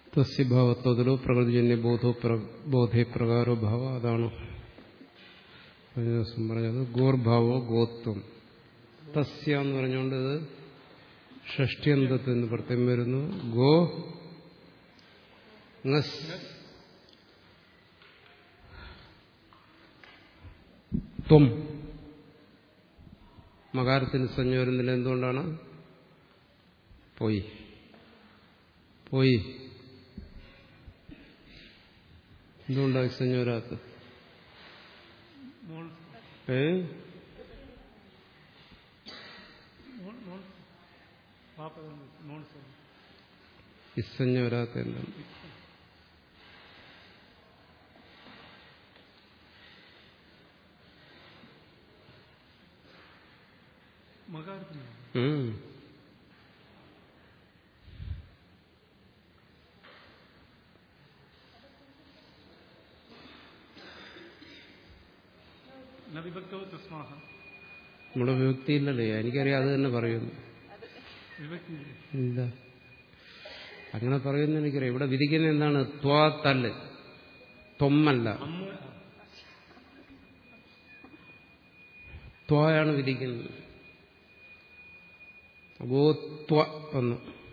തസ്യഭാവത്വത്തിലോ പ്രകൃതിജന്യ ബോധോ ബോധേ പ്രകാരോ ഭാവ അതാണ് കഴിഞ്ഞ ദിവസം പറഞ്ഞത് ഗോർഭാവോ ഗോത്വം തസ്യ എന്ന് പറഞ്ഞുകൊണ്ട് ഇത് ഷഷ്ടിയന്തത്തിൽ നിന്ന് പ്രത്യേകം വരുന്നു ഗോ ngസ് ത്വം മകാരത്തിന് സഞ്ജ വരുന്നില്ല എന്തുകൊണ്ടാണ് പോയി പോയി എന്തുകൊണ്ടാണ് സഞ്ജ വരാത്ത ഏ ഇസഞ്ജ വരാത്ത എന്താണ് ഉം വിഭക്തോ തസ്മാഹ നമ്മുടെ വിഭക്തിയില്ലല്ലേ എനിക്കറിയാം അത് തന്നെ പറയുന്നു വിഭക്തി ഇല്ല അങ്ങനെ പറയുന്ന എനിക്കറിയാം ഇവിടെ വിധിക്കുന്ന എന്താണ് ത്വാ തല്ല് തൊമ്മല്ല ത്വയാണ് വിധിക്കുന്നത് ഗോത്വ എന്ന്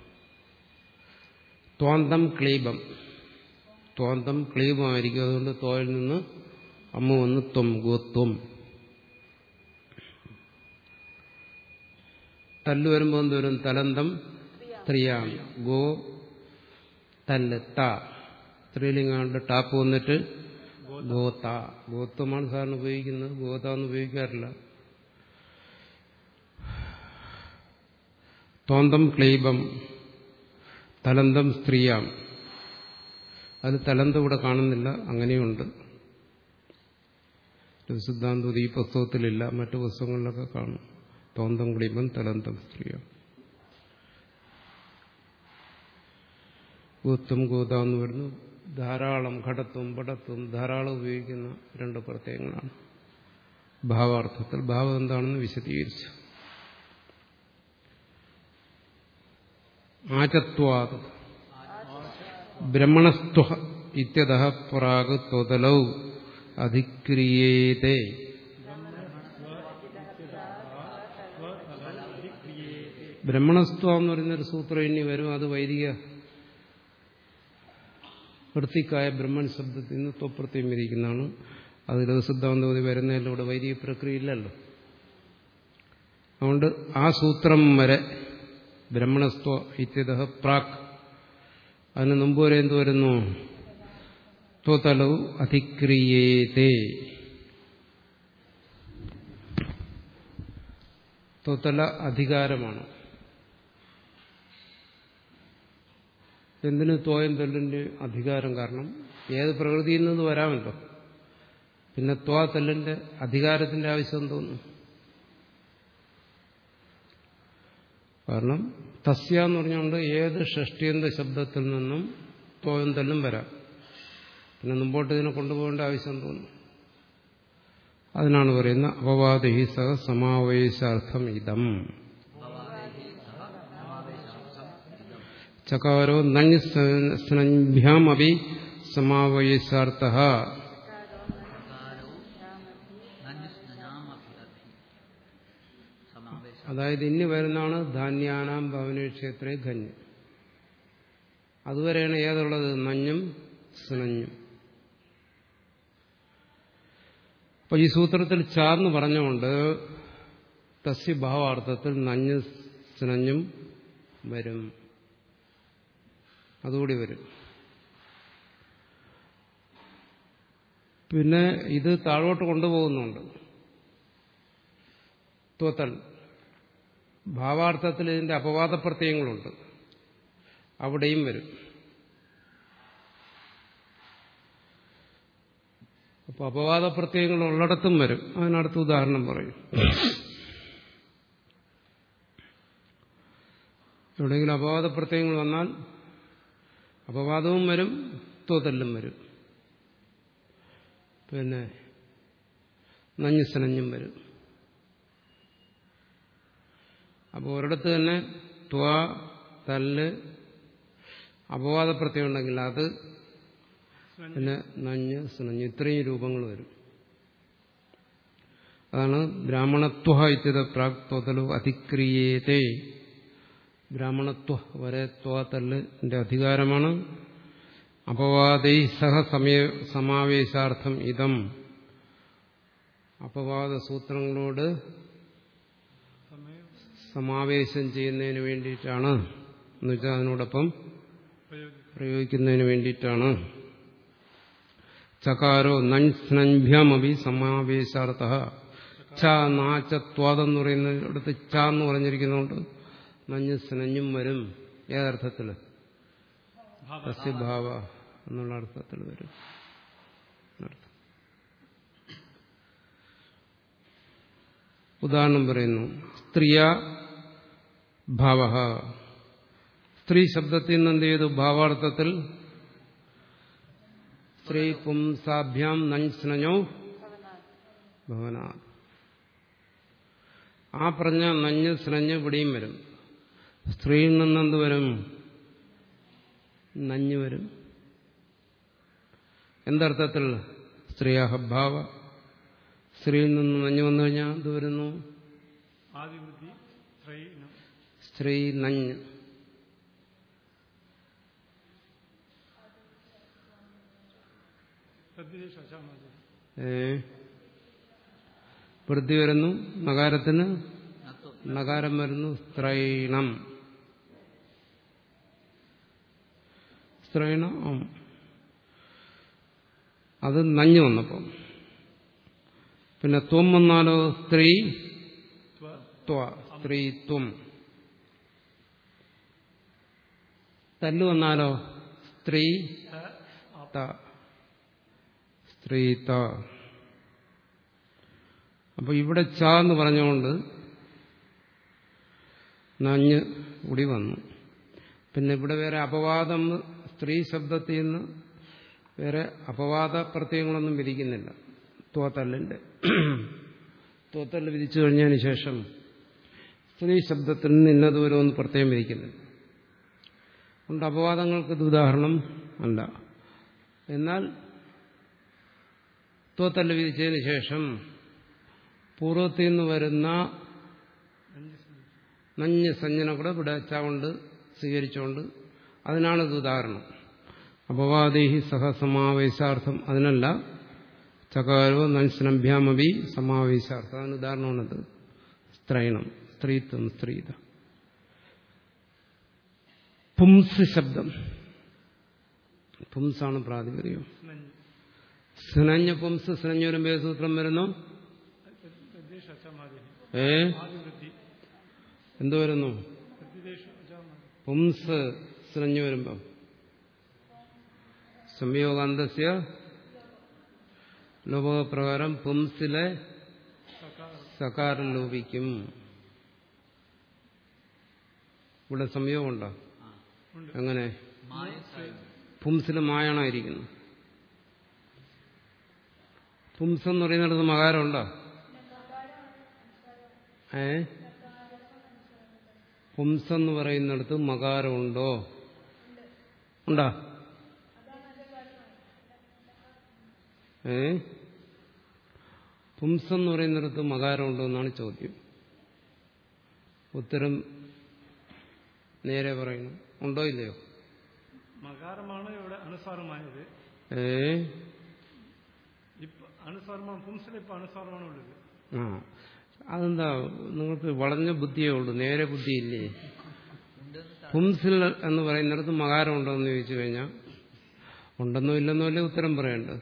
ത്വാന്തം ക്ലീബം ത്വാന്തം ക്ലീബമായിരിക്കും അതുകൊണ്ട് ത്വയിൽ നിന്ന് അമ്മ വന്ന് ത്വം ഗോത്വം തല്ല് വരുമ്പോൾ എന്ത് വരും തലന്തം സ്ത്രീയാം ഗോ തല്ല് ത സ്ത്രീലിംഗാണ്ട് ടാപ്പ് വന്നിട്ട് ഗോത ഗോത്വമാണ് സാറിന് ഉപയോഗിക്കുന്നത് ഗോത എന്ന് ഉപയോഗിക്കാറില്ല തോന്തം ക്ലീബം തലന്തം സ്ത്രീയാം അത് തലന്തം ഇവിടെ കാണുന്നില്ല അങ്ങനെയുണ്ട് സിദ്ധാന്തം ഈ പുസ്തകത്തിലില്ല മറ്റു പുസ്തകങ്ങളിലൊക്കെ കാണും തോന്തം ക്ലീബം തലന്തം സ്ത്രീയാം ഗോത്വം ഗോത എന്ന് വരുന്നു ധാരാളം ഘടത്വം പടത്വം ധാരാളം ഉപയോഗിക്കുന്ന രണ്ട് പ്രത്യയങ്ങളാണ് ഭാവാർത്ഥത്തിൽ ഭാവം എന്താണെന്ന് വിശദീകരിച്ചു ആചത്വാത് ബ്രഹ്മണസ്ത്വ ഇത്യത പ്രാഗ് ത്വതലൗ അധിക്രിയേതേ ബ്രഹ്മണസ്ത്വ എന്ന് പറയുന്നൊരു സൂത്രം ഇനി വരും അത് വൈദിക വൃത്തിക്കായ ബ്രഹ്മൺ ശബ്ദത്തിൽ നിന്ന് ത്വപ്രത്യം വിധിക്കുന്നതാണ് അതിൽ സിദ്ധാന്തപതി വരുന്നതിൽ ഇവിടെ വൈദിക പ്രക്രിയ ഇല്ലല്ലോ അതുകൊണ്ട് ആ സൂത്രം വരെ ബ്രഹ്മണസ്ത്വ ഇത്യത പ്രാക് അതിന് മുമ്പ് വരെ എന്ത് വരുന്നു ത്വതലവ് അധിക്രിയേതേ ത്വതല അധികാരമാണ് എന്തിന് തോയം തെല്ലിന്റെ അധികാരം കാരണം ഏത് പ്രകൃതിയിൽ നിന്ന് വരാമല്ലോ പിന്നെ ത്വാ തെല്ലിന്റെ അധികാരത്തിന്റെ ആവശ്യം തോന്നുന്നു കാരണം തസ്യ എന്ന് പറഞ്ഞുകൊണ്ട് ഏത് ഷഷ്ടിയന്ത ശബ്ദത്തിൽ നിന്നും തോയം തെല്ലും വരാം പിന്നെ മുമ്പോട്ട് ഇതിനെ കൊണ്ടുപോകേണ്ട ആവശ്യം തോന്നുന്നു അതിനാണ് പറയുന്ന അപവാദി സഹ സമാവേശാർത്ഥം ഇതം ചകാരോ നഞ്ഭ്യാമപി സമാവേശാർത്ഥ അതായത് ഇനി വരുന്നതാണ് ധാന്യാനാം ഭവനക്ഷേത്രേ ഖഞ്ഞ് അതുവരെയാണ് ഏതുള്ളത് നഞ്ഞും സ്നഞ്ഞും അപ്പൊ ഈ സൂത്രത്തിൽ ചാർന്ന് പറഞ്ഞുകൊണ്ട് തസ്യ ഭാവാർത്ഥത്തിൽ നഞ്ഞ് സ്നഞ്ഞും വരും അതുകൂടി വരും പിന്നെ ഇത് താഴോട്ട് കൊണ്ടുപോകുന്നുണ്ട് തോത്തൽ ഭാവാർത്ഥത്തിൽ ഇതിന്റെ അപവാദ പ്രത്യയങ്ങളുണ്ട് അവിടെയും വരും അപ്പൊ അപവാദ പ്രത്യയങ്ങൾ ഉള്ളിടത്തും വരും അതിനടുത്ത് ഉദാഹരണം പറയും എവിടെയെങ്കിലും അപവാദ പ്രത്യയങ്ങൾ വന്നാൽ അപവാദവും വരും തോതല്ലും വരും പിന്നെ നഞ്ഞുസനഞ്ഞും വരും അപ്പോൾ ഒരിടത്ത് തന്നെ ത്വ തല്ല് അപവാദ പ്രത്യയം ഉണ്ടെങ്കിൽ അത് പിന്നെ നഞ്ഞ് സ്നഞ്ഞ് ഇത്രയും രൂപങ്ങൾ വരും അതാണ് ബ്രാഹ്മണത്വ ഇത്യത പ്രാക്തോതലു അതിക്രിയേതേ ബ്രാഹ്മണത്വ വരെ ത്വത്തല്ലിന്റെ അധികാരമാണ് അപവാദൈ സഹ സമയ സമാവേശാർത്ഥം ഇതം അപവാദ സൂത്രങ്ങളോട് സമയം സമാവേശം ചെയ്യുന്നതിന് വേണ്ടിയിട്ടാണ് എന്നുവെച്ചാൽ അതിനോടൊപ്പം പ്രയോഗിക്കും പ്രയോഗിക്കുന്നതിന് വേണ്ടിയിട്ടാണ് ചകാരോ നൻഭ്യമഭി സമാവേശാർത്ഥ ച നാച്ച ത്വാദെന്ന് പറയുന്നിടത്ത് ച എന്ന് പറഞ്ഞിരിക്കുന്നതുകൊണ്ട് നഞ്ഞ് സ്നഞ്ഞും വരും ഏതർത്ഥത്തിൽ ഭാവ സസ്യഭാവ എന്നുള്ള അർത്ഥത്തിൽ വരും എന്നർത്ഥം. ഉദാഹരണം പറയുന്നു സ്ത്രീയ ഭാവ സ്ത്രീ ശബ്ദത്തിൽ നിന്ന് എന്ത് ചെയ്തു ഭാവാർത്ഥത്തിൽ സ്ത്രീ പുംസാഭ്യാം നഞ്സ്നഞ്ഞോ ഭവന ആ പറഞ്ഞ നഞ്ഞ് സ്നഞ്ഞ് ഇവിടെയും വരും സ്ത്രീയിൽ നിന്ന് എന്ത് വരും നഞ്ഞ് വരും എന്തർത്ഥത്തിൽ സ്ത്രീയാഹഭാവ സ്ത്രീയിൽ നിന്ന് നഞ്ഞ് വന്നു കഴിഞ്ഞാൽ എന്ത് വരുന്നു ആദിവൃത്തി ത്രൈനം സ്ത്രീ നഞ്ഞ് തദ്ദേശ അശാമാതി ഏ വൃദ്ധി വരുന്നു നഗാരത്തിന് നഗാരം വരുന്നു സ്ത്രൈണം സ്ത്രൈണം അത് നഞ്ഞു വന്നപ്പം പിന്നെ ത്വം വന്നാലോ സ്ത്രീ ത്വ ത്വ സ്ത്രീ ത്വം തല്ലു വന്നാലോ സ്ത്രീ ത ത സ്ത്രീ ത അപ്പൊ ഇവിടെ ച എന്ന് പറഞ്ഞുകൊണ്ട് നഞ്ഞ് കൂടി വന്നു പിന്നെ ഇവിടെ വേറെ അപവാദം സ്ത്രീ ശബ്ദത്തിൽ നിന്ന് വേറെ അപവാദ പ്രത്യയങ്ങളൊന്നും വിധിക്കുന്നില്ല തോത്തല്ലിന്റെ തോത്തല്ല് വിധിച്ചു കഴിഞ്ഞതിന് ശേഷം സ്ത്രീ ശബ്ദത്തിൽ നിന്ന് ഇന്നതുവരെ പ്രത്യേകം വിധിക്കുന്നില്ല അതുകൊണ്ട് അപവാദങ്ങൾക്ക് ഇത് ഉദാഹരണം അല്ല എന്നാൽ തോത്തല്ല് വിധിച്ചതിന് ശേഷം പൂർവ്വത്തിൽ നിന്ന് വരുന്ന അഞ്ച് സ്മൃതി നഞ്ഞ് സഞ്ജന കൂടെ ഇവിടെ കൊണ്ട് സ്വീകരിച്ചുകൊണ്ട് അതിനാണ് ഇത് ഉദാഹരണം അപവാദേഹി സഹസമാവേശാർത്ഥം അതിനല്ല ചകാരോ നൻസ്നഭ്യാമപി സമാവേശാർത്ഥം അതിന് ഉദാഹരണമാണത് സ്ത്രൈണം സ്ത്രീത്വം സ്ത്രീത പുംസ് ശബ്ദം പുംസാണ് പ്രാതിപതികം സ്നഞ്ഞ് സ്നഞ്ഞ പുംസ് സ്നഞ്ഞ വരുമ്പോ ഏത് സൂത്രം വരുന്നു തദ്ദേശ അശാമാതി ഏ ആദിവൃത്തി എന്ത് വരുന്നു തദ്ദേശ അശാമാതി പുംസ് സ്നഞ്ഞു വരുമ്പോ സംയോഗാന്തസ്യ ലോപപ്രകാരം പുംസിലെ സകാരം സകാരം ലോപിക്കും ഇവിടെ സംയോഗമുണ്ടോ ഉണ്ട് എങ്ങനെ പുംസിൽ മായണായിരിക്കുന്നു പുംസ് എന്ന് പറയുന്നിടത്ത് മകാരമുണ്ടോ ഏ പുംസ് എന്ന് പറയുന്നിടത്ത് മകാരമുണ്ടോ ഉണ്ടോ ഏ പുംസ് എന്ന് പറയുന്നിടത്ത് മകാരമുണ്ടോ എന്നാണ് ചോദ്യം ഉത്തരം നേരെ പറയുന്നു ഉണ്ടോ ഇല്ലയോ മകാരമാണ് ഇവിടെ അനുസ്വാരമായത് ഏ ഇപ്പൊ അനുസ്വാരമാണ് പുംസിൽ ഇപ്പൊ അനുസ്വാരമാണ് ഉള്ളത് ആ അതെന്താ നിങ്ങൾക്ക് വളഞ്ഞ ബുദ്ധിയേ ഉള്ളൂ നേരെ ബുദ്ധിയില്ലേ പുംസിൽ എന്ന് പറയുന്നിടത്ത് മകാരം ഉണ്ടോ എന്ന് ചോദിച്ചു കഴിഞ്ഞാൽ ഉണ്ടെന്നോ ഇല്ലെന്നോ അല്ലേ ഉത്തരം പറയേണ്ടത്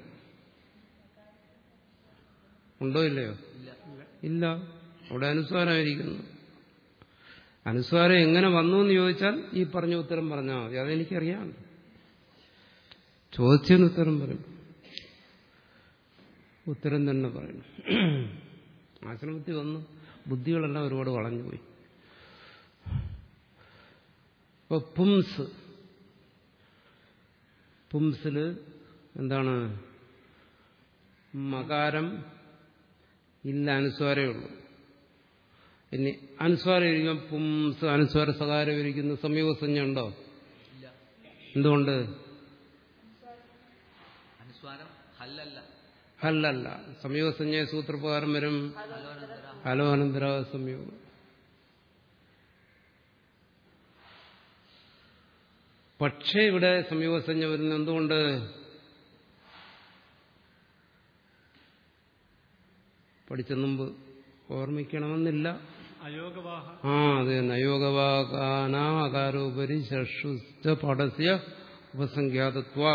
ഉണ്ടോ ഇല്ലയോ ഇല്ല അവിടെ അനുസ്വാരമായിരിക്കുന്നു അനുസ്വാരം എങ്ങനെ വന്നു എന്ന് ചോദിച്ചാൽ ഈ പറഞ്ഞ ഉത്തരം പറഞ്ഞാൽ മതി അതെനിക്കറിയാം ചോദിച്ചതിന് ഉത്തരം പറയും ഉത്തരം തന്നെ പറയണം ആശ്രമത്തിൽ വന്നു ബുദ്ധികളെല്ലാം ഒരുപാട് വളഞ്ഞുപോയി ഇപ്പൊ പുംസ് പുംസില് എന്താണ് മകാരം ഇല്ല അനുസ്വാരേ ഉള്ളൂ ഇനി അനുസ്വാരം ഇരിക്കുമ്പോൾ പുംസ് അനുസ്വാര സകാരം ഇരിക്കുന്ന സംയോഗസഞ്ജ ഉണ്ടോ എന്തുകൊണ്ട് അനുസ്വാരം ഹല്ലല്ല അല്ലല്ല സംയോഗസഞ്ജയ സൂത്രപ്രകാരം വരും ഹലോനന്തര ഹലോ അനന്തര സംയോഗം പക്ഷേ ഇവിടെ സംയോഗസഞ്ജ വരുന്നത് എന്തുകൊണ്ട് പഠിച്ച മുമ്പ് ഓർമ്മിക്കണമെന്നില്ല അയോഗവാഹ ആ അത് തന്നെ അയോഗവാകാനാം അകാരോപരി ചക്ഷുശ്ച പടസ്യ ഉപസംഖ്യാതത്വാ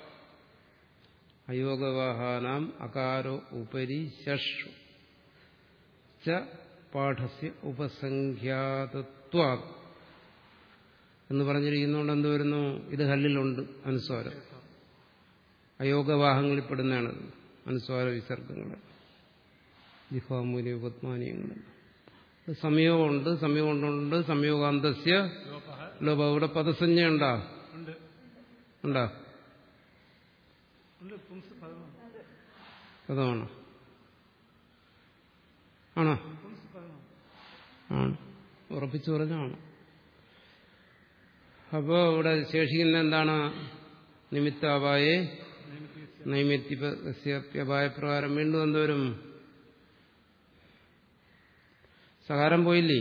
അയോഗവാഹാനാം അകാരോ ഉപരി ചക്ഷു ച പാഠസ്യ ഉപസംഖ്യാതത്വാ എന്ന് പറഞ്ഞിരിക്കുന്നതുകൊണ്ട് എന്ത് വരുന്നു ഇത് ഹല്ലിലുണ്ട് അനുസ്വാരം അയോഗവാഹങ്ങളിൽപ്പെടുന്നതാണത് അനുസ്വാര വിസർഗങ്ങൾ ജിഹാമൂല്യ പത്മാനിയങ്ങൾ സംയോഗമുണ്ട് സംയോഗമുണ്ട് സംയോഗാന്തസ്യ ലോപഹ ലോപ ഇവിടെ പദസഞ്ജയുണ്ടാ ഉണ്ട് ഉണ്ടാ ഉണ്ട് പുംസ് പദമാണ് പദമാണോ ആണോ പുംസ് പദമാണ് ആണ് ഉറപ്പിച്ചു പറഞ്ഞാണ് അപ്പോൾ ഇവിടെ ശേഷിക്കുന്ന എന്താണ് നിമിത്താവായെ നൈമിത്യപായ പ്രകാരം വീണ്ടും എന്തോരും സകാരം പോയില്ലേ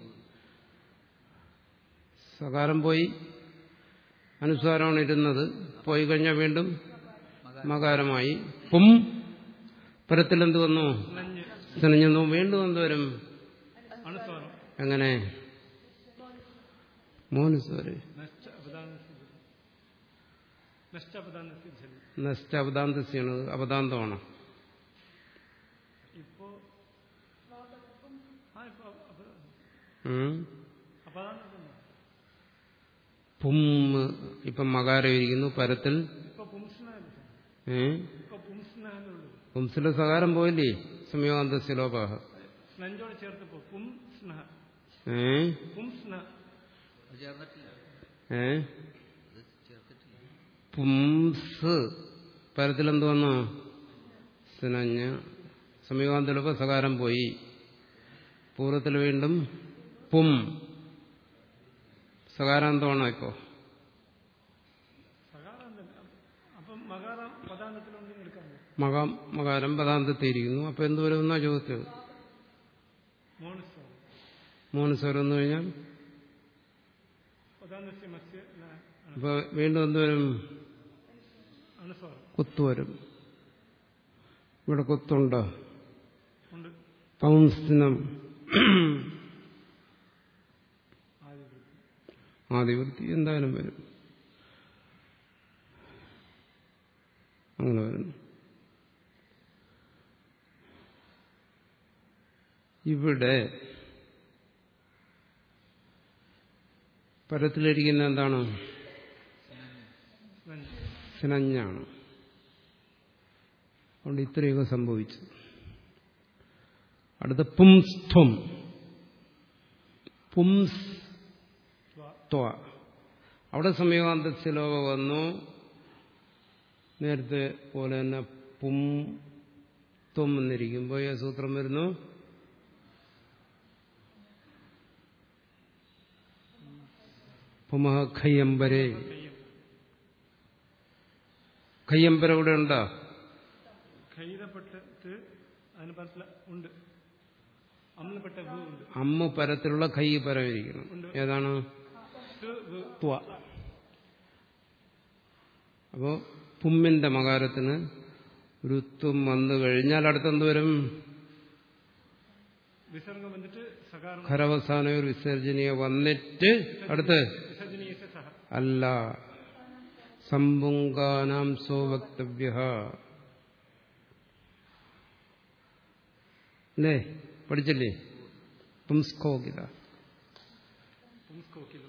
സകാരം പോയി അനുസ്വാരമാണ് ഇരുന്നത് പോയി കഴിഞ്ഞാൽ വീണ്ടും മകാരമായി പും പരത്തിൽ എന്ത് വന്നു നഞ്ഞ് സിനഞ്ഞു വീണ്ടും എന്തോരും അനുസ്വാരം എങ്ങനെ മൂന്ന് സ്വരം നഷ്ട അപദാന നഷ്ട അപദാന സിദ്ധി നഷ്ട അപദാന്തസ്യാണ് അപദാന്തമാണ് ഇപ്പോ ആ ഇപ്പൊ അപ- ഉം. അപദാനം തന്നെ പും ഇപ്പം മകാരം ഇരിക്കുന്നു പരത്തിൽ ഇപ്പൊ പുംസിനാണ് ഏ ഇപ്പൊ പുംസിനാണ് ഉള്ളത് പുംസിലെ സകാരം പോയില്ലേ സംയോഗാന്തസ്യ ലോപാഹ നഞ്ചോട് ചേർത്തപ്പോ പും സ്നഹ ഏ പും സ്ന അത് ചേർന്നിട്ടില്ല ഏ അത് ചേർത്തിട്ടില്ല പുംസ് പരത്തിൽ എന്ത് വന്നു സിനഞ്ഞ് സംയോഗാന്തലോപ സകാരം പോയി പൂർവ്വത്തിൽ വീണ്ടും പും സകാരാന്തമാണോ ഇപ്പോ സകാരം തന്നെ അപ്പം മകാരം പദാന്തത്തിലുണ്ടെങ്കിൽ എടുക്കാൻ പറ്റും മകാം മകാരം പദാന്തത്തിയിരിക്കുന്നു അപ്പൊ എന്ത് വരുമെന്നാ ചോദിച്ചത് മോണസ്വരം മൂന്ന് സ്വരം എന്ന് കഴിഞ്ഞാൽ പദാന്തസ്യ മത്സ്യ ന- അപ്പൊ വീണ്ടും എന്ത് വരും അനുസ്വാരം കുത്ത് വരും ഇവിടെ കുത്തുണ്ടോ ഉണ്ട് പൗംസ്തിനം ആദ്യം ആദിവൃത്തി എന്തായാലും വരും അങ്ങനെ വരുന്നു ഇവിടെ പരത്തിലിരിക്കുന്ന എന്താണ് നഞ്ച് സിനഞ്ഞാണ് അതുകൊണ്ട് ഇത്രയൊക്കെ സംഭവിച്ചു അടുത്ത പുംസ്ത്വം പുംസ് ത്വ ത്വ അവിടെ സംയോഗാന്തസ്യലോക വന്നു നേരത്തെ പോലെ തന്നെ പും ത്വം എന്നിരിക്കുമ്പോൾ ഈ സൂത്രം വരുന്നു പുമഹ ഖയ്യമ്പരെ കയ്യം ഖയ്യമ്പര ഇവിടെ ഉണ്ടോ ഖൈരപ്പെട്ടിട്ട് അതിന് പരത്തില ഉണ്ട് അമ്ലപ്പെട്ട ഭൂ ഉണ്ട് അമ്മ പരത്തിലുള്ള ഖൈ പരം ഇരിക്കണം ഏതാണ് ത് വ് ത്വ അപ്പോ പുമ്മിന്റെ മകാരത്തിന് ഒരു ത്വം വന്നു കഴിഞ്ഞാൽ അടുത്തെന്ത് വരും വിസർഗം വന്നിട്ട് സകാരം ഖരവസാന ഒരു വിസർജനീയ വന്നിട്ട് അടുത്ത് വിസർജനീയ സഹ അല്ല സംബുങ്കാനാം സോ വക്തവ്യ അല്ലേ പഠിച്ചില്ലേ പുംസ്കോകിത പുംസ്കോക്കിലും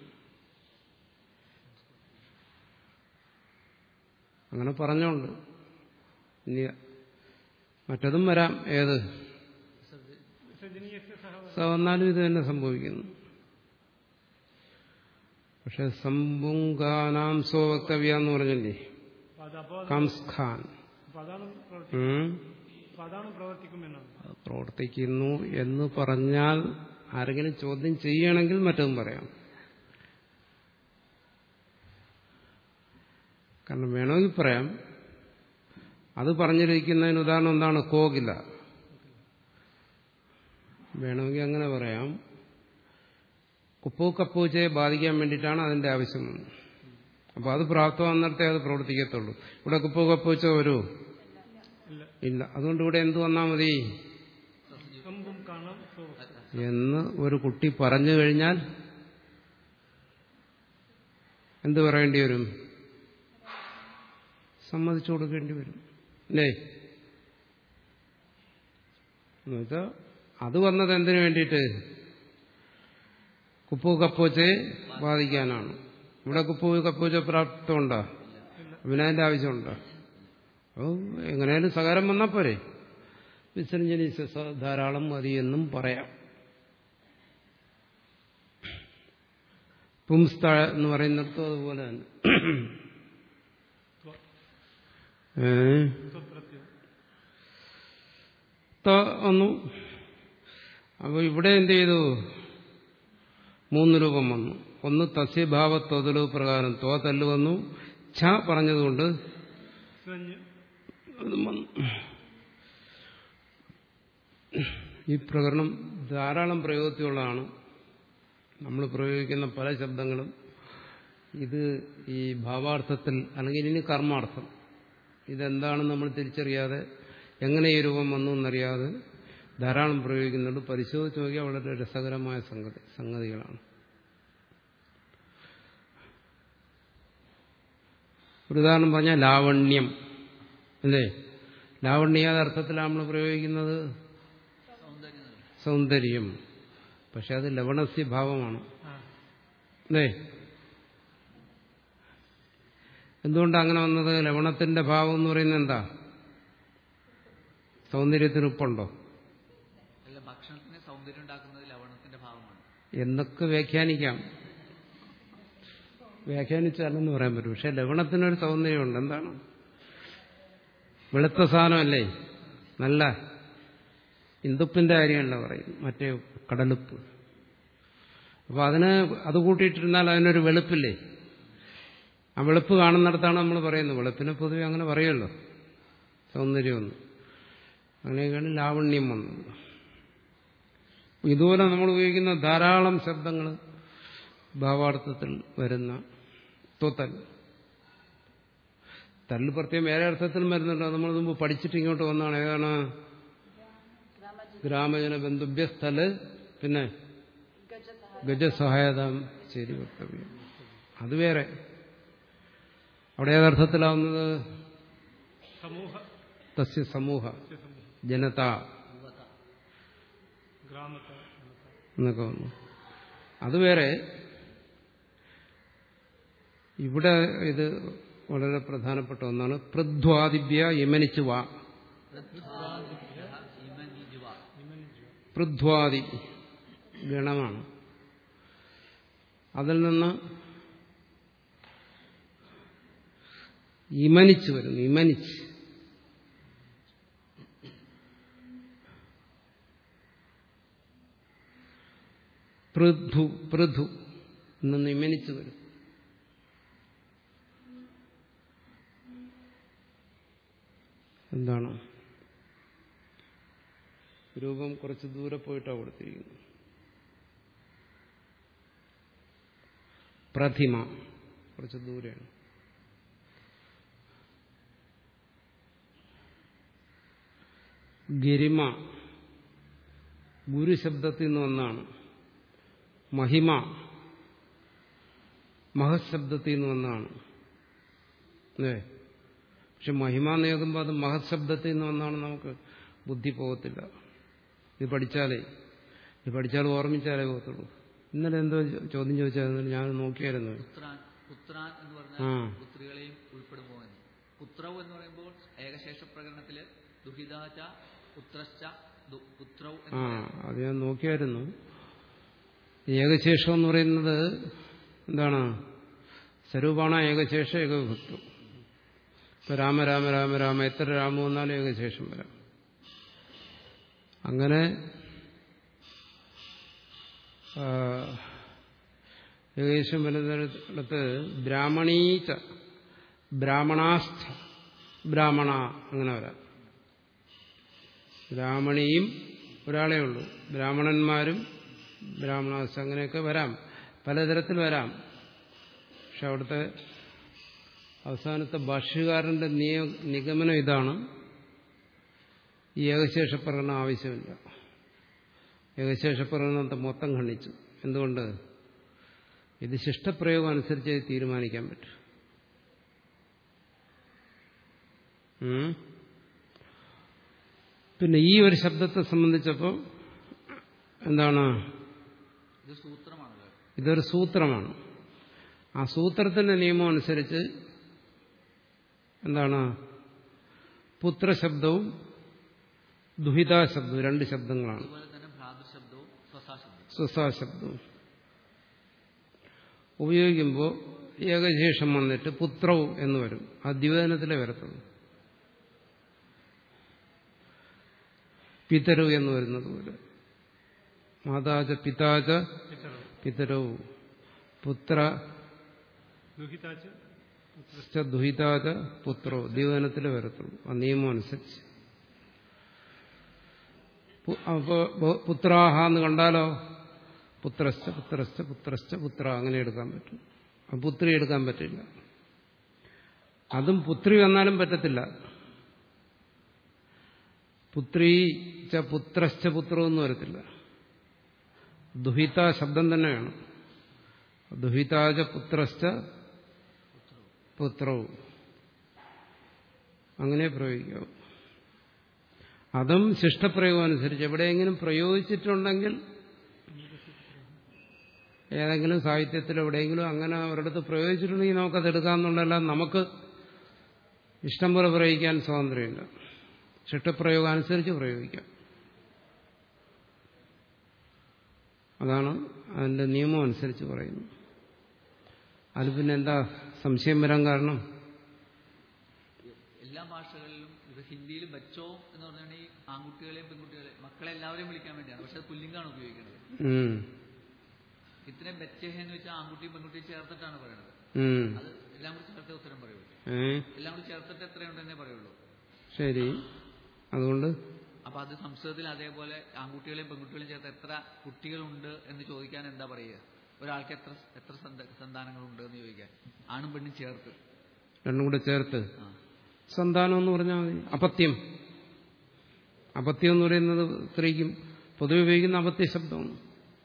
അങ്ങനെ പറഞ്ഞോണ്ട് ഇനി മറ്റതും വരാം ഏത് വിസർജനീയ സഹ സ വന്നാലും ഇത് തന്നെ സംഭവിക്കുന്നു പക്ഷെ സംബുങ്കാനാം സോ വക്തവ്യ എന്ന് പറഞ്ഞല്ലേ അത് അപ്പോൾ കംസ്ഖാൻ പദാനം പ്രവർത്തി ഉം. പദാനം പ്രവർത്തിക്കും എന്നാണ് അത് പ്രവർത്തിക്കുന്നു എന്ന് പറഞ്ഞാൽ ആരെങ്കിലും ചോദ്യം ചെയ്യണമെങ്കിൽ മറ്റതും പറയാം കാരണം വേണമെങ്കിൽ പറയാം അത് പറഞ്ഞിരിക്കുന്നതിന് ഉദാഹരണം എന്താണ് കോകില വേണമെങ്കിൽ അങ്ങനെ പറയാം കുപ്പൂ കപ്പൂച്ചയെ ബാധിക്കാൻ വേണ്ടിയിട്ടാണ് അതിന്റെ ആവശ്യം വന്നത് അപ്പോൾ അത് പ്രാപ്തമാകുന്നിടത്തേ അത് പ്രവർത്തിക്കത്തുള്ളൂ ഇവിടെ കുപ്പൂ കപ്പൂച്ച ഒരു ഇല്ല ഇല്ല അതുകൊണ്ട് ഇവിടെ എന്ത് വന്നാൽ മതി കമ്പും കാണാം സോ എന്ന് ഒരു കുട്ടി പറഞ്ഞു കഴിഞ്ഞാൽ എന്ത് പറയേണ്ടി വരും സമ്മതിച്ചു കൊടുക്കേണ്ടി വരും അല്ലേ എന്നുവെച്ചാൽ അത് വന്നത് എന്തിനു വേണ്ടിയിട്ട് കുപ്പു കപ്പോച്ചയെ ബാധിക്കാനാണ് ഇവിടെ കുപ്പു കപ്പോച്ച പ്രാപ്തമുണ്ടോ പിന്നെ അതിന്റെ ആവശ്യമുണ്ടോ അപ്പോൾ എങ്ങനെയാലും സകാരം വന്നാൽ പോരെ വിസർജനി ധാരാളം മതി എന്നും പറയാം പുംസ്ത എന്ന് പറയുന്നിടത്തും അതുപോലെ തന്നെ ഏ സ്വപ്രത്യം ത വന്നു അപ്പോൾ ഇവിടെ എന്ത് ചെയ്തു മൂന്ന് രൂപം വന്നു ഒന്ന് തസ്യഭാവ തൊതലു പ്രകാരം തോ തല്ല് വന്നു ഛ പറഞ്ഞതുകൊണ്ട് സ്വഞ്ഞ് അതും വന്നു ഈ പ്രകരണം ധാരാളം പ്രയോഗത്തിലുള്ളതാണ് നമ്മൾ പ്രയോഗിക്കുന്ന പല ശബ്ദങ്ങളും ഇത് ഈ ഭാവാർത്ഥത്തിൽ അല്ലെങ്കിൽ ഇനി കർമാർത്ഥം ഇതെന്താണെന്ന് നമ്മൾ തിരിച്ചറിയാതെ എങ്ങനെ ഈ രൂപം വന്നു എന്നറിയാതെ ധാരാളം പ്രയോഗിക്കുന്നുണ്ട് പരിശോധിച്ച് നോക്കിയാൽ വളരെ രസകരമായ സംഗതി സംഗതികളാണ് ഒരു ഉദാഹരണം പറഞ്ഞാൽ ലാവണ്യം അല്ലേ ലാവണ്യാത അർത്ഥത്തിലാണ് നമ്മൾ പ്രയോഗിക്കുന്നത് സൗന്ദര്യം സൗന്ദര്യം പക്ഷെ അത് ലവണസ്യ ഭാവമാണ് ആ അല്ലേ എന്തുകൊണ്ടാണ് അങ്ങനെ വന്നത് ലവണത്തിന്റെ ഭാവം എന്ന് പറയുന്നത് എന്താ സൗന്ദര്യത്തിന് ഉപ്പുണ്ടോ അല്ല ഭക്ഷണത്തിന് സൗന്ദര്യം ഉണ്ടാക്കുന്നത് ലവണത്തിന്റെ ഭാവമാണ് എന്നൊക്കെ വ്യാഖ്യാനിക്കാം വ്യാഖ്യാനിച്ചാലെന്ന് പറയാൻ പറ്റും പക്ഷെ ലവണത്തിനൊരു സൗന്ദര്യമുണ്ട് എന്താണ് വെളുത്ത സാധനമല്ലേ നല്ല ഇന്ദുപ്പിന്റെ കാര്യമല്ല പറയും മറ്റേ കടലുപ്പ് അപ്പൊ അതിന് അത് കൂട്ടിയിട്ടിരുന്നാൽ അതിനൊരു വെളുപ്പില്ലേ ആ വെളുപ്പ് കാണുന്നിടത്താണ് നമ്മൾ പറയുന്നത് വെളുപ്പിനെ പൊതുവെ അങ്ങനെ പറയുമല്ലോ സൗന്ദര്യമൊന്നും അങ്ങനെയൊക്കെയാണ് ലാവണ്യം വന്നത് ഇതുപോലെ നമ്മൾ ഉപയോഗിക്കുന്ന ധാരാളം ശബ്ദങ്ങൾ ഭാവാർത്ഥത്തിൽ വരുന്ന തോത്തൽ തല്ല് പ്രത്യേകം വേറെ അർത്ഥത്തിലും വരുന്നുണ്ടോ നമ്മൾ മുമ്പ് പഠിച്ചിട്ട് ഇങ്ങോട്ട് വന്നാണ് ഏതാണ് ഗ്രാമജന ബന്ധുഭ്യസ്ഥല് പിന്നെ ഗജസഹായത ശരി വക്തവ്യം അത് വേറെ അവിടെ ഏതർത്ഥത്തിലാവുന്നത് സമൂഹ തസ്യ സമൂഹ സമൂഹ ജനത ഗ്രാമത്തെ എന്നൊക്കെ വന്നു അത് വേറെ ഇവിടെ ഇത് വളരെ പ്രധാനപ്പെട്ട ഒന്നാണ് പൃഥ്വാദിഭ്യ യമനിച്ചു വാ പൃഥ്വാദി ഗണമാണ് അതിൽ നിന്ന് ഇമനിച്ച് വരുന്നു ഇമനിച്ച് പൃഥു പൃഥു എന്ന് നിമനിച്ചു വരും എന്താണ് രൂപം കുറച്ച് ദൂരെ പോയിട്ടാണ് കൊടുത്തിരിക്കുന്നത് പ്രതിമ കുറച്ച് ദൂരെയാണ് ഗരിമ ഗുരുശബ്ദത്തിൽ നിന്ന് ഒന്നാണ് മഹിമ മഹശബ്ദത്തിൽ നിന്ന് വന്നാണ് അല്ലേ പക്ഷെ മഹിമ എന്ന് കേൾക്കുമ്പോൾ അത് മഹശബ്ദത്തിൽ നിന്ന് വന്നാണ് നമുക്ക് ബുദ്ധി പോകത്തില്ല ഇത് പഠിച്ചാലേ ഇത് പഠിച്ചാൽ ഓർമ്മിച്ചാലേ പോകത്തുള്ളൂ ഇന്നലെ എന്തോ ചോദ്യം ചോദിച്ചാൽ ഞാൻ നോക്കിയായിരുന്നു പുത്രാൻ പുത്രാൻ എന്ന് ആ. പറഞ്ഞാൽ പുത്രികളെയും ഉൾപ്പെടുമോ എന്ന് പുത്രവ് എന്ന് പറയുമ്പോൾ ഏകശേഷ പ്രകടനത്തില് ദുഹിതാച പുത്രശ്ച ദു- പുത്രവ് എന്ന് ആ പറയാം. അത് ഞാൻ നോക്കിയായിരുന്നു ഏകശേഷം എന്ന് പറയുന്നത് എന്താണ് സ്വരൂപാണ് ഏകശേഷം ഏകവിഭക്തം ഇപ്പൊ രാമ രാമ രാമ രാമ എത്ര രാമം വന്നാലും ഏകശേഷം വരാം അങ്ങനെ ആ, ഏകദേശം വരുന്നിടത്ത് ബ്രാഹ്മണീച്ച ബ്രാഹ്മണാസ്ഥ ബ്രാഹ്മണ അങ്ങനെ വരാം ബ്രാഹ്മണിയും ഒരാളേ ഉള്ളൂ ബ്രാഹ്മണന്മാരും ബ്രാഹ്മണാസ്ഥ അങ്ങനെയൊക്കെ വരാം പലതരത്തിൽ വരാം പക്ഷെ അവിടുത്തെ അവസാനത്തെ ഭാഷ്യകാരന്റെ നിയ നിഗമനം ഇതാണ് ഈ ഏകശേഷ പ്രകടനം ആവശ്യമില്ല ഏകശേഷ പ്രകടനത്തെ മൊത്തം ഖണ്ഡിച്ചു എന്തുകൊണ്ട് ഇത് ശിഷ്ടപ്രയോഗം അനുസരിച്ച് ഇത് തീരുമാനിക്കാൻ പറ്റും ഉം. പിന്നെ ഈ ഒരു ശബ്ദത്തെ സംബന്ധിച്ചപ്പോൾ എന്താണ് ഇത് സൂത്രമാണല്ലോ ഇതൊരു സൂത്രമാണ് ആ സൂത്രത്തിന്റെ നിയമം അനുസരിച്ച് എന്താണ് പുത്രശബ്ദവും ദുഹിതാശബ്ദവും രണ്ട് ശബ്ദങ്ങളാണ് അതുപോലെ തന്നെ ഭ്രാതൃശബ്ദവും സ്വസാശബ്ദവും സ്വസാശബ്ദവും ഉപയോഗിക്കുമ്പോൾ ഏകശേഷം വന്നിട്ട് പുത്രവും എന്ന് വരും ആ ദ്വിവചനത്തിലേ വരത്തുള്ളൂ പിതരു എന്ന് വരുന്നത് പോലെ മാതാച പിതാച പിതരോ പിതരവും പുത്ര ദുഹിതാച്ച് ച്ച ദുഹിതാച പുത്രോ ദ്വിവചനത്തിലേ വരത്തുള്ളൂ ആ നിയമം അനുസരിച്ച് പു- അപ്പോ ബ- പുത്രാഹ എന്ന് കണ്ടാലോ പുത്രശ്ച പുത്രശ്ച പുത്രശ്ച പുത്ര അങ്ങനെ എടുക്കാൻ പറ്റും ആ പുത്രി എടുക്കാൻ പറ്റില്ല അതും പുത്രി വന്നാലും പറ്റത്തില്ല പുത്രീ ച പുത്രശ്ച പുത്രോ എന്ന് വരത്തില്ല ദുഹിത ശബ്ദം തന്നെയാണ് ദുഹിതാച പുത്രശ്ച പുത്രവും അങ്ങനെ പ്രയോഗിക്കാവും അതും ശിഷ്ടപ്രയോഗം അനുസരിച്ച് എവിടെയെങ്കിലും പ്രയോഗിച്ചിട്ടുണ്ടെങ്കിൽ ഏതെങ്കിലും സാഹിത്യത്തിൽ എവിടെയെങ്കിലും അങ്ങനെ ഒരിടത്ത് പ്രയോഗിച്ചിട്ടുണ്ടെങ്കിൽ നമുക്കത് എടുക്കാമെന്നുള്ളതല്ല നമുക്ക് ഇഷ്ടം പോലെ പ്രയോഗിക്കാൻ സ്വാതന്ത്ര്യമില്ല ശിഷ്ടപ്രയോഗം അനുസരിച്ച് പ്രയോഗിക്കാം അതാണ് അതിന്റെ നിയമം അനുസരിച്ച് പറയുന്നത് അത് പിന്നെ എന്താ സംശയം വരാൻ കാരണം എല്ലാ ഭാഷകളിലും ഇത് ഹിന്ദിയിൽ ബച്ചോ എന്ന് പറഞ്ഞാൽ ഈ ആൺകുട്ടികളെയും പെൺകുട്ടികളെയും മക്കളെ എല്ലാവരെയും വിളിക്കാൻ വേണ്ടിയാണ് പക്ഷെ അത് പുല്ലിംഗാണ് ഉപയോഗിക്കുന്നത് ഉം. ഇത്രയും ബച്ചഹ എന്ന് വെച്ചാൽ ആൺകുട്ടിയും പെൺകുട്ടിയും ചേർത്തിട്ടാണ് പറയുന്നത് ഉം. അത് എല്ലാം കൂടി ചേർത്തേ ഉത്തരം പറയുള്ളൂ ഏ എല്ലാം കൂടി ചേർത്തിട്ട് എത്രയുണ്ടെന്നേ പറയുള്ളൂ ശരി അതുകൊണ്ട് അപ്പൊ അത് സംസ്കൃതത്തിൽ അതേപോലെ ആൺകുട്ടികളെയും പെൺകുട്ടികളെയും ചേർത്ത് എത്ര കുട്ടികളുണ്ട് എന്ന് ചോദിക്കാൻ എന്താ പറയുക ഒരാൾക്ക് എത്ര എത്ര സന്ത- സന്താനങ്ങളുണ്ട് എന്ന് ചോദിക്കാൻ ആണും പെണ്ണും ചേർത്ത് രണ്ടും കൂടെ ചേർത്ത് ആ. സന്താനം എന്ന് പറഞ്ഞാൽ മതി അപത്യം അപത്യം എന്ന് പറയുന്നത് സ്ത്രീക്കും പൊതുവെ ഉപയോഗിക്കുന്ന അപത്യ ശബ്ദമാണ്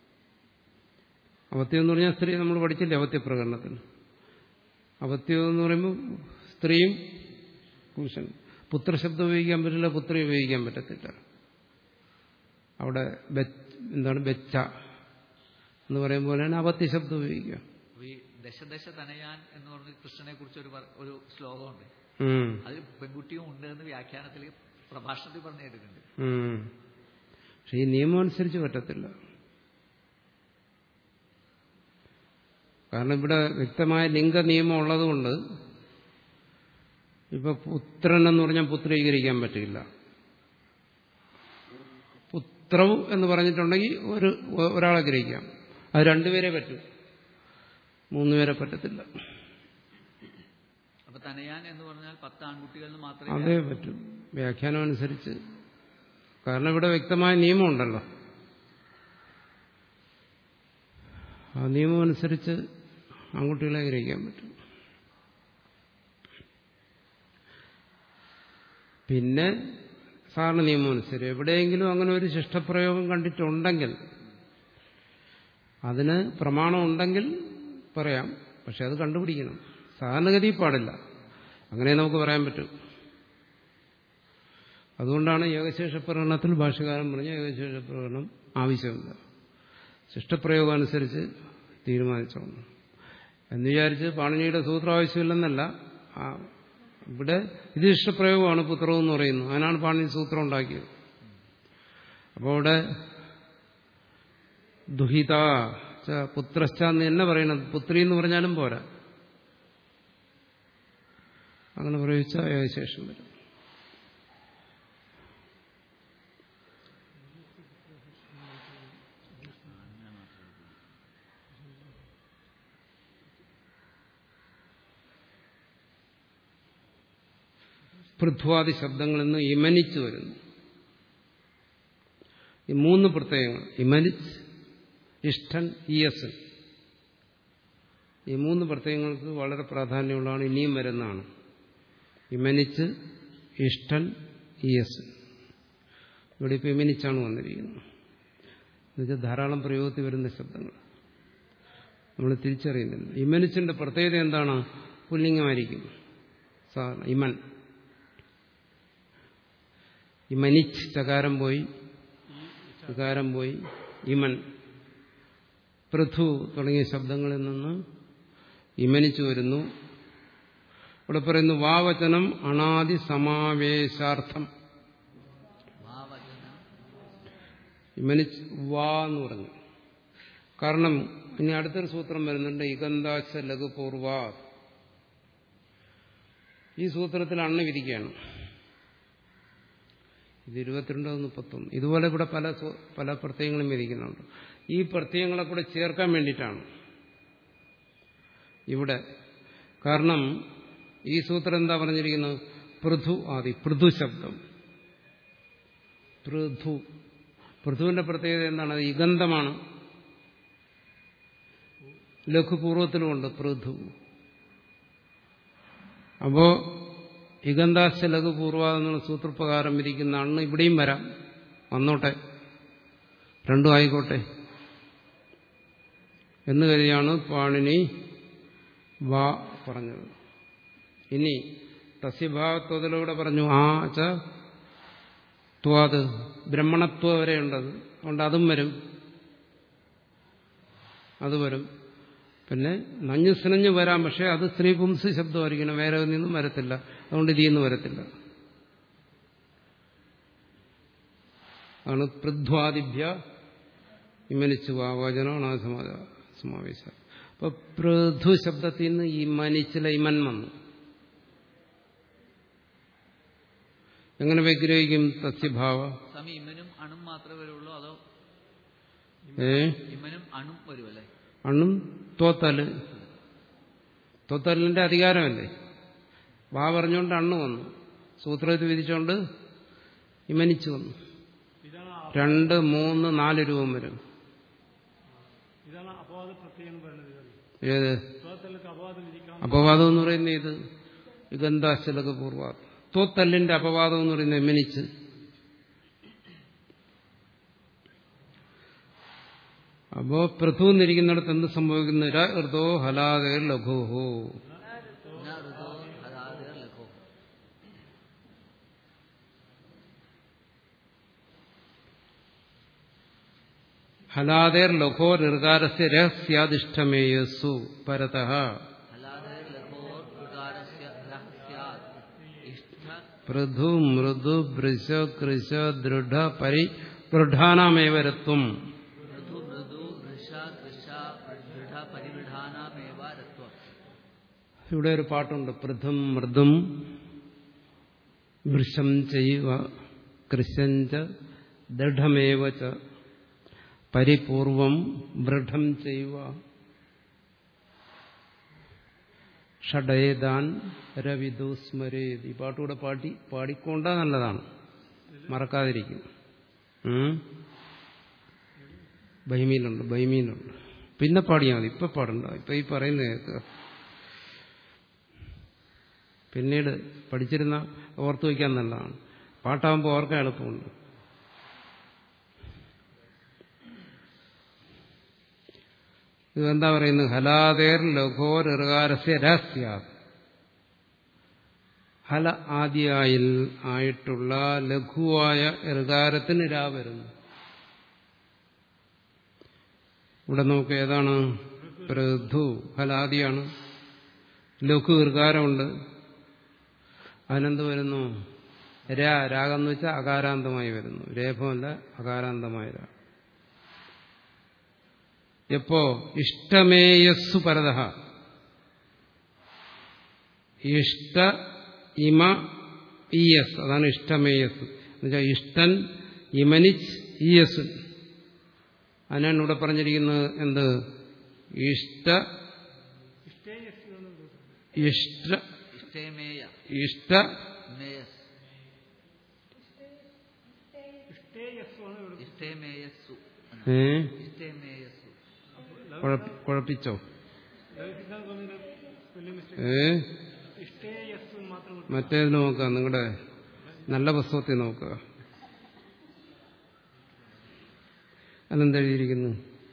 അപത്യം എന്ന് പറഞ്ഞാൽ സ്ത്രീ നമ്മൾ പഠിച്ചില്ലേ അപത്യ പ്രകടനത്തിൽ അപത്യം എന്ന് പറയുമ്പോൾ സ്ത്രീയും പുരുഷനും പുത്രശബ്ദം ഉപയോഗിക്കാൻ പറ്റില്ല പുത്രി ഉപയോഗിക്കാൻ പറ്റത്തില്ല അവിടെ ബെ- എന്താണ് ബെച്ച എന്ന് പറയും പോലെയാണ് അപത്യ ശബ്ദം ഉപയോഗിക്കുക അപ്പൊ ഈ ദശദശ തനയാൻ എന്ന് പറഞ്ഞ കൃഷ്ണനെ കുറിച്ച് ഒരു പറ- ഒരു ശ്ലോകമുണ്ട് ഉം. അതിൽ പെൺകുട്ടിയും ഉണ്ട് എന്ന് വ്യാഖ്യാനത്തിൽ പ്രഭാഷണത്തിൽ പറഞ്ഞു കേട്ടിട്ടുണ്ട് ഉം. പക്ഷെ ഈ നിയമം അനുസരിച്ച് പറ്റത്തില്ല കാരണം ഇവിടെ വ്യക്തമായ ലിംഗ നിയമം ഉള്ളതുകൊണ്ട് ഇപ്പൊ പുത്രൻ എന്ന് പറഞ്ഞാൽ പുത്രീകരിക്കാൻ പറ്റില്ല പുത്രവ് എന്ന് പറഞ്ഞിട്ടുണ്ടെങ്കിൽ ഒരു ഒരാളെ ഗ്രഹിക്കാം അത് രണ്ടുപേരെ പറ്റൂ മൂന്നുപേരെ പറ്റത്തില്ല അപ്പൊ തനയാൻ എന്ന് പറഞ്ഞാൽ പത്ത് ആൺകുട്ടികൾ എന്ന് മാത്രമേ അതേ പറ്റൂ വ്യാഖ്യാനം അനുസരിച്ച് കാരണം ഇവിടെ വ്യക്തമായ നിയമമുണ്ടല്ലോ ആ നിയമം അനുസരിച്ച് ആൺകുട്ടികളെ ഗ്രഹിക്കാൻ പറ്റും പിന്നെ സാധാരണ നിയമം അനുസരിച്ച് എവിടെയെങ്കിലും അങ്ങനെ ഒരു ശിഷ്ടപ്രയോഗം കണ്ടിട്ടുണ്ടെങ്കിൽ അതിന് പ്രമാണം ഉണ്ടെങ്കിൽ പറയാം പക്ഷെ അത് കണ്ടുപിടിക്കണം സാധാരണഗതി പാടില്ല അങ്ങനെ നമുക്ക് പറയാൻ പറ്റും അതുകൊണ്ടാണ് ഏകശേഷ പ്രകടനത്തിൽ ഭാഷകാരൻ പറഞ്ഞ ഏകശേഷ പ്രകടനം ആവശ്യമില്ല ശിഷ്ടപ്രയോഗം അനുസരിച്ച് തീരുമാനിച്ചോണം എന്ന് വിചാരിച്ച് പാണിനിയുടെ സൂത്രം ആവശ്യമില്ലെന്നല്ല ആ, ഇവിടെ ഇത് ഇഷ്ടപ്രയോഗമാണ് പുത്രം എന്ന് പറയുന്നത് അതിനാണ് പാണിനി സൂത്രം ഉണ്ടാക്കിയത് അപ്പോൾ അവിടെ ദുഹിത ച പുത്രശ്ച എന്ന് തന്നെ പറയണത് പുത്രി എന്ന് പറഞ്ഞാലും പോരാ അങ്ങനെ പ്രയോഗിച്ച ഏകശേഷം വരും പൃഥ്വാദി ശബ്ദങ്ങളിൽ നിന്ന് ഇമനിച്ചു വരുന്നു ഈ മൂന്ന് പ്രത്യയങ്ങൾ ഇമനിച്ച് ഇഷ്ടൻ ഇയസൻ ഈ മൂന്ന് പ്രത്യയങ്ങൾക്ക് വളരെ പ്രാധാന്യമുള്ളതാണ് ഇനിയും വരുന്നതാണ് ഇമനിച്ച് ഇഷ്ടൻ ഇയസൻ ഇവിടെ ഇപ്പോൾ ഇമനിച്ചാണ് വന്നിരിക്കുന്നത് എന്നുവെച്ചാൽ ധാരാളം പ്രയോഗത്തിൽ വരുന്ന ശബ്ദങ്ങൾ നമ്മൾ തിരിച്ചറിയുന്നില്ല ഇമനിച്ചിന്റെ പ്രത്യേകത എന്താണ് പുല്ലിംഗമായിരിക്കും സാധാരണ ഇമൻ ഇമനിച്ച് ചകാരം പോയി വികാരം പോയി ഇമൻ പൃഥു തുടങ്ങിയ ശബ്ദങ്ങളിൽ നിന്ന് ഇമനിച്ചു വരുന്നു ഇവിടെ പറയുന്നു വാവചനം അണാദി സമാവേശാർത്ഥം വാവചനം ഇമനിച്ച് വാ എന്ന് പറഞ്ഞു കാരണം ഇനി അടുത്തൊരു സൂത്രം വരുന്നുണ്ട് ഇഗന്താശ ലഘുപൂർവ ഈ സൂത്രത്തിൽ അണ്ണ് വിധിക്കുകയാണ് ഇത് ഇരുപത്തിരണ്ട് മുപ്പത്തൊന്ന് ഇതുപോലെ ഇവിടെ പല സൂ- പല പ്രത്യയങ്ങളും വിധിക്കുന്നുണ്ട് ഈ പ്രത്യയങ്ങളെ കൂടെ ചേർക്കാൻ വേണ്ടിയിട്ടാണ് ഇവിടെ കാരണം ഈ സൂത്രം എന്താ പറഞ്ഞിരിക്കുന്നത് പൃഥു ആദി പൃഥു ശബ്ദം പൃഥു പൃഥുവിന്റെ പ്രത്യേകത എന്താണ് അത് ഇഗന്ധമാണ് ലഘുപൂർവത്തിലുമുണ്ട് പൃഥു അപ്പോ ഇഗന്ധാശ ലഘുപൂർവ എന്നുള്ള സൂത്രപ്രകാരം ഇരിക്കുന്ന അണ്ണ് ഇവിടെയും വരാം വന്നോട്ടെ രണ്ടും ആയിക്കോട്ടെ എന്ന് കരുതിയാണ് പാണിനി വാ പറഞ്ഞത് ഇനി തസ്യഭാവത്വത്തിലൂടെ പറഞ്ഞു ആ ച ത്വാത് ബ്രഹ്മണത്വം വരെയുണ്ടത് അതുകൊണ്ട് അതും വരും അത് വരും പിന്നെ നഞ്ഞു സിനഞ്ഞു വരാം പക്ഷെ അത് സ്ത്രീ പുംസ് ശബ്ദമായിരിക്കണം വേറെ നിന്നും വരത്തില്ല അതുകൊണ്ട് ഇതിൽ നിന്ന് വരത്തില്ല ആണ് പൃഥ്വാദിഭ്യ ഇമനിച്ചു വാചനമാണ് സമാവേശ അപ്പൊ പൃഥു ശബ്ദത്തിൽ നിന്ന് ഈ മനിച്ചില ഇമൻ വന്നു എങ്ങനെ വിഗ്രഹിക്കും തസ്യഭാവ സ്വാമി ഇമനും അണും മാത്രമേ വരുള്ളൂ അതോ ഏ ഇമനും അണും വരുമല്ലേ അണ്ണും തോത്തല് തോത്തലിന്റെ അധികാരമല്ലേ വാ പറഞ്ഞുകൊണ്ട് അണ്ണ് വന്നു സൂത്രത്തിൽ വിധിച്ചുകൊണ്ട് ഇമനിച്ചു വന്നു ഇതാണ് ആ- രണ്ട് മൂന്ന് നാല് രൂപം വരും ഇതാണ് അപവാദ പ്രത്യയം എന്ന് പറയുന്നത് ഇതല്ലേ. ഏത് സ്വതത്തിലേക്ക് അപവാദം ഇരിക്കാം അപവാദം എന്ന് പറയുന്നത് ഇത് യുഗന്ധാശലക പൂർവ തോത്തല്ലിന്റെ അപവാദം എന്ന് പറയുന്നത് ഇമനിച്ച് അപ്പോ പൃഥു എന്നിരിക്കുന്നിടത്ത് എന്ത് സംഭവിക്കുന്നു ര ഋതോ ഹലാദേ ലഘുഹോ ന ഋതോ ഹരാതിർ ലഘോ ഹലാദേർ ലഘോ നിർകാരസ്യ രഹസ്യാധിഷ്ഠമേയസ്സു പരതഃ ഹലാതിർ ലഘോ പ്രകാരസ്യ രഹസ്യാത് ഇഷ്ട പൃഥു മൃദു ഭൃശ കൃശ ദൃഢ പരി ദൃഢാനാമേവരത്വം മൃദു മൃദു വൃഷ കൃഷ ദൃഢ പരിവൃഢാനാമേവ രത്വം ഇവിടെ ഒരു പാട്ടുണ്ട് പൃഥും മൃദും വൃഷം ചെയ്യുക കൃശഞ്ച ദൃഢമേവ ച പരിപൂർവം ദൃഢം ചെയ്യുക ഷഡേതാൻ രവിദു സ്മരേത് ഈ പാട്ടുകൂടെ പാടി പാടിക്കൊണ്ടാ നല്ലതാണ് മറക്കാതിരിക്കും ഉം? ബൈമീലുണ്ട് ബൈമീലുണ്ട് പിന്നെ പാടിയാൽ മതി ഇപ്പൊ പാടണ്ട ഇപ്പൊ ഈ പറയുന്നത് കേൾക്കുക പിന്നീട് പഠിച്ചിരുന്ന ഓർത്തു വയ്ക്കാൻ നല്ലതാണ് പാട്ടാകുമ്പോൾ ഓർക്കാൻ എളുപ്പമുണ്ട് ഇതെന്താ പറയുന്നത് ഹലാദേർ ലഘോർ ഇറുകാരസ്യ രഹസ്യ ഹല ആദിയായിൽ ആയിട്ടുള്ള ലഘുവായ ഇറുകാരത്തിന് രാ വരുന്നു ഇവിടെ നമുക്ക് ഏതാണ് പൃഥു ഹലാദിയാണ് ലഘു ഇർകാരമുണ്ട് അതിനെന്ത് വരുന്നു രാ രാഗം എന്ന് വെച്ചാൽ അകാരാന്തമായി വരുന്നു രേഖമല്ല അകാരാന്തമായ രാ എപ്പോ ഇഷ്ടമേയസ്സു പരത ഇഷ്ട ഇമ ഇയസ് അതാണ് ഇഷ്ടമേയസ് എന്നുവെച്ചാൽ ഇഷ്ടൻ ഇമനിച്ച് ഇയസ് അതിനാണ് ഇവിടെ പറഞ്ഞിരിക്കുന്നത് എന്ത് ഇഷ്ട ഇഷ്ട ഇഷ്ടേമേയ ഇഷ്ട മേയസ് ഏ ഇഷ്ടേമേയസ്സു കുഴപ്പ- കുഴപ്പിച്ചോ ലളിതസിദ്ധാന്ത സ്വാമിയുടെ സ്പെല്ലിംഗ് മിസ്റ്റേക്ക് ഏ ഇഷ്ടേ യസ് മാത്രം കൊടുത്തു. മറ്റേത് നോക്കുക നിങ്ങളുടെ നല്ല പുസ്തകത്തിൽ നോക്കുക അതെന്തെഴുതിയിരിക്കുന്നു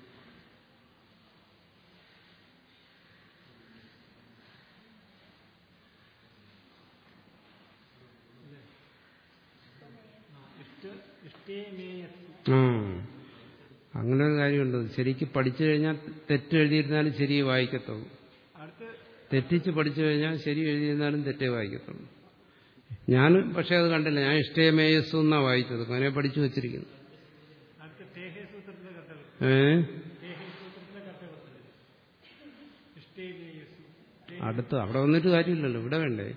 ഇഷ്ട ഇഷ്ടേ മേ യസ് ആ അങ്ങനെ ഒരു കാര്യമുണ്ട് ശരിക്ക് പഠിച്ചു കഴിഞ്ഞാൽ തെറ്റ് എഴുതിയിരുന്നാലും ശരി വായിക്കത്തുള്ളൂ അടുത്ത് തെറ്റിച്ച് പഠിച്ചു കഴിഞ്ഞാൽ ശരി എഴുതിയിരുന്നാലും തെറ്റേ വായിക്കത്തുള്ളൂ ഞാൻ പക്ഷേ അത് കണ്ടില്ല ഞാൻ ഇഷ്ടേമേയസ് എന്നാ വായിച്ചത് അങ്ങനെ പഠിച്ചു വെച്ചിരിക്കുന്നു അടുത്ത തേഹേ സൂത്രത്തിലെ കർത്തവ്യം ഏ തേഹേ സൂത്രത്തിലെ കർത്തവ്യം ഇഷ്ടേ മേ യസ് അടുത്ത് അവിടെ വന്നിട്ട് കാര്യമില്ലല്ലോ ഇവിടെ വേണ്ടേ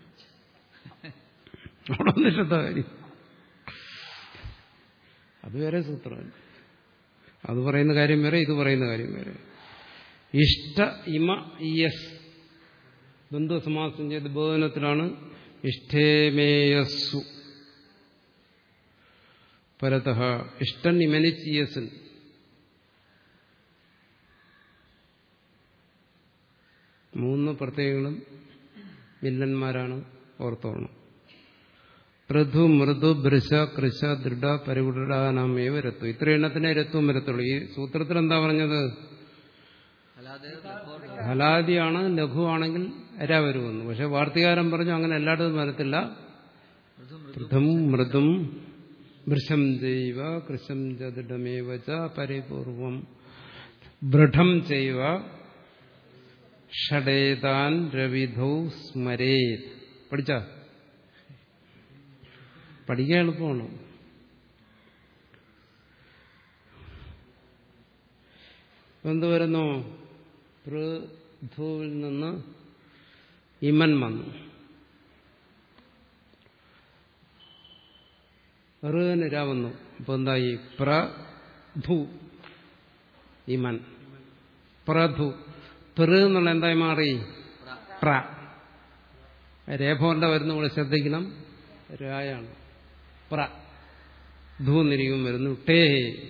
അവിടെ വന്നിട്ട് എന്താ കാര്യം അത് വേറെ സൂത്രമല്ല അത് പറയുന്ന കാര്യം വേറെ ഇത് പറയുന്ന കാര്യം വേറെ ഇഷ്ട ഇമ ഇയസ് ബന്ധുസമാസം ചെയ്ത് ബോധനത്തിലാണ് ഇഷ്ടേമേയസ്സു പരത ഇഷ്ടൻ ഇമനിച്ചിയസൻ മൂന്ന് പ്രത്യേകങ്ങളും വില്ലന്മാരാണ് ഓർത്തോണം പൃഥു മൃദു ഭൃശ കൃശ ദൃഢ പരിപുടാനാമേവ രത്വം ഇത്ര എണ്ണത്തിനെ രത്വം വരത്തുള്ളൂ ഈ സൂത്രത്തിൽ എന്താ പറഞ്ഞത് അല്ലാതെ ലഘോർ ഹലാദിയാണ് ലഘുവാണെങ്കിൽ അര വരുമെന്ന് പക്ഷെ വാർത്തികാരൻ പറഞ്ഞു അങ്ങനെ എല്ലായിടത്തും വരത്തില്ല മൃദു മൃദു പൃഥും മൃദും വൃഷം ചെയ്വ കൃശം ച ദൃഢമേവ ച പരിപൂർവം ദൃഢം ചെയ്വ ഷടേതാൻ രവിധൗ സ്മരേത് പഠിച്ച പഠിക്കാൻ എളുപ്പമാണ് എന്ത് വരുന്നു പൃഥുവിൽ നിന്ന് ഇമൻ വന്നു ഋന് രാ വന്നു അപ്പൊ എന്തായി പ്രധു ഇമൻ പ്രധു പൃ എന്നുള്ള എന്തായി മാറി പ്ര രേഖോണ്ട വരുന്ന കൂടെ ശ്രദ്ധിക്കണം രായാണ് പ്ര ധൂ എന്നിരിക്കും വരുന്നു ടേ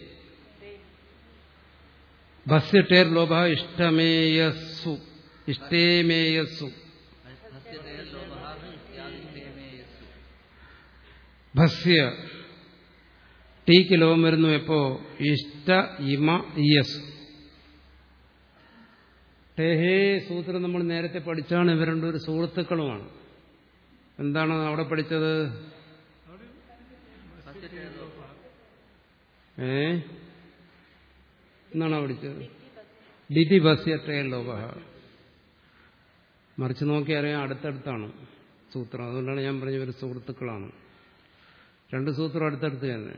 ഭസ്യ ടേർ ലോഭ ഇഷ്ടമേയസ്സു ഇഷ്ടേമേയസ്സു ഹസ്യതേ ലോഭഃ ഇത്യാദിഷ്ടേമേയസ്സു ഭസ്യ ടീക്ക് ലോകം വരുന്നു എപ്പോ ഇഷ്ട ഇമ ഇയസ് ടേഹേ സൂത്രം നമ്മൾ നേരത്തെ പഠിച്ചാണ് ഇവർ രണ്ടൊരു സുഹൃത്തുക്കളുമാണ് എന്താണ് അവിടെ പഠിച്ചത് ഹസ്യതേ ലോഭഃ ഏ എന്നാണോ പഠിച്ചത് ഡിതി ഭസ്യ ടേ ലോക മറിച്ച് നോക്കി അറിയാം അടുത്തടുത്താണ് സൂത്രം അതുകൊണ്ടാണ് ഞാൻ പറഞ്ഞ ഇവർ സുഹൃത്തുക്കളാണ് രണ്ട് സൂത്രം അടുത്തടുത്ത് തന്നെ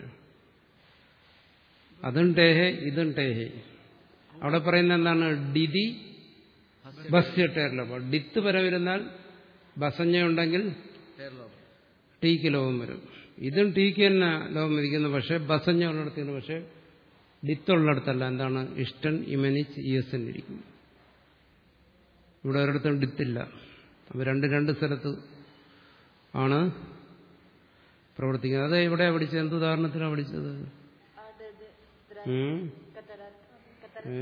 അതും ടേഹേ ഇതും ടേഹേ അവിടെ പറയുന്ന എന്താണ് ഡിതി ബസ് ടേർലോഭ ഡിത്ത് വരെ വരുന്നാൽ ബസഞ്ഞയുണ്ടെങ്കിൽ തേർ ലോഭം ടീക്ക് ലോകം വരും ഇതും ടീക്ക് തന്നെ ലോകം വരിക്കുന്നു പക്ഷെ ബസഞ്ഞ ഉള്ളിടത്താണ് പക്ഷെ ഡിത്തുള്ളിടത്തല്ല എന്താണ് ഇഷ്ടൻ ഇമനിച്ച് ഇയസൻ ഇരിക്കും ഇവിടെ ഒരിടത്തും ഡിത്തില്ല അപ്പൊ രണ്ട് രണ്ട് സ്ഥലത്ത് ആണ് പ്രവർത്തിക്കുന്നത് അത് എവിടെയാ പഠിച്ചത് എന്ത് ഉദാഹരണത്തിലാണ് പഠിച്ചത് ഉം? ഏ?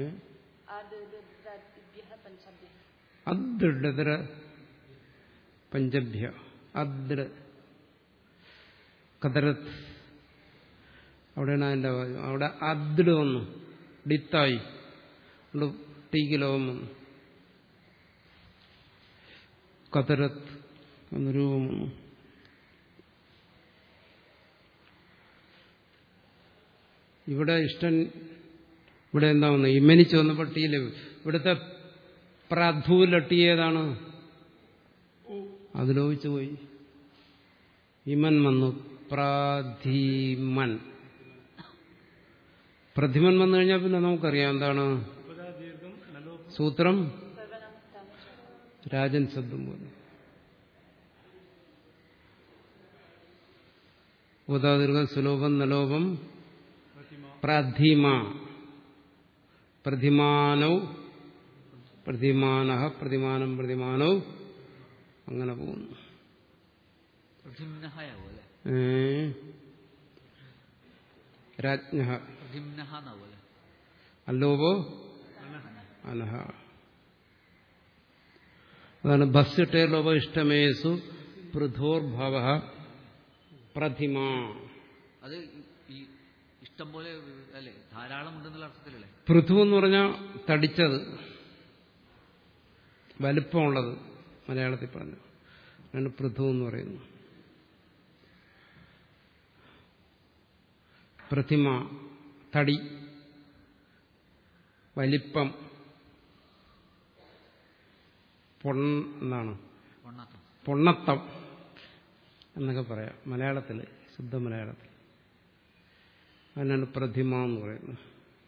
അദൃഢതര പഞ്ചഭ്യ അദൃ കതരത്ത് അവിടെയാണ് അതിന്റെ വാചകം. അവിടെ അദൃ വന്നു ഡിത്തായി അതുകൊണ്ട് ടീക്ക് ലോകം വന്നു കതരത്ത് എന്ന രൂപം വന്നു ഇവിടെ ഇഷ്ടൻ ഇവിടെ എന്താ വന്നു ഇമ്മനിച്ച് വന്നപ്പോൾ ടീല് ഇവിടുത്തെ പ്രധൂല ടീ ഏതാണ് അത് ലോപിച്ചു പോയി ഇമൻ വന്നു പ്രാധിമൻ പ്രതിമൻ വന്നു കഴിഞ്ഞാൽ പിന്നെ നമുക്കറിയാം എന്താണ് ഉപദാ ദീർഘം നലോ സൂത്രം രാജൻ ശബ്ദം പോലെ ഉദാദീർഘം സുലോഭം നലോപം പ്രതിമ പ്രതിമ പ്രതിമാനൗ പ്രതിമാന പ്രതിമാനം പ്രതിമാനൗ അങ്ങനെ പോകുന്നു പ്രതിമ്നഹയാവും അല്ലേ ഏ രാജ്ഞ ധിംനഹ എന്നാവുമല്ലേ അല്ലോപോ അനഹ അതാണ് ഭസ്യട്ടേ ലോപ ഇഷ്ടമേസു പൃഥോർഭവ പ്രതിമ അത് ഈ ഇഷ്ടം പോലെ അല്ലേ ധാരാളം ഉണ്ടെന്നുള്ള അർത്ഥത്തിലല്ലേ പൃഥു എന്ന് പറഞ്ഞാൽ തടിച്ചത് വലിപ്പമുള്ളത് മലയാളത്തിൽ പറഞ്ഞു അതാണ് പൃഥു എന്ന് പറയുന്നു പ്രതിമ തടി വലിപ്പം പൊൺ എന്താണ് വണ്ണാത്തം പൊണ്ണത്തം എന്നൊക്കെ പറയാം മലയാളത്തിൽ ശുദ്ധ മലയാളത്തിൽ അതിനാണ് പ്രതിമ എന്ന് പറയുന്നത്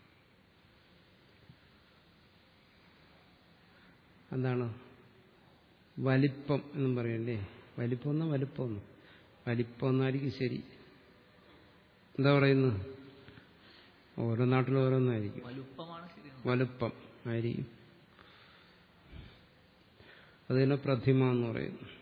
എന്താണ് വലിപ്പം എന്നും പറയണ്ടേ വലിപ്പം എന്നാ വലിപ്പം എന്ന് വലിപ്പം എന്നായിരിക്കും ശരി എന്താ പറയുന്നത് ഓരോ നാട്ടിലും ഓരോന്നായിരിക്കും വലുപ്പമാണ് ശരിയാണ് വലുപ്പം ആയിരിക്കും അതിനെ പ്രതിമ എന്ന് പറയുന്നു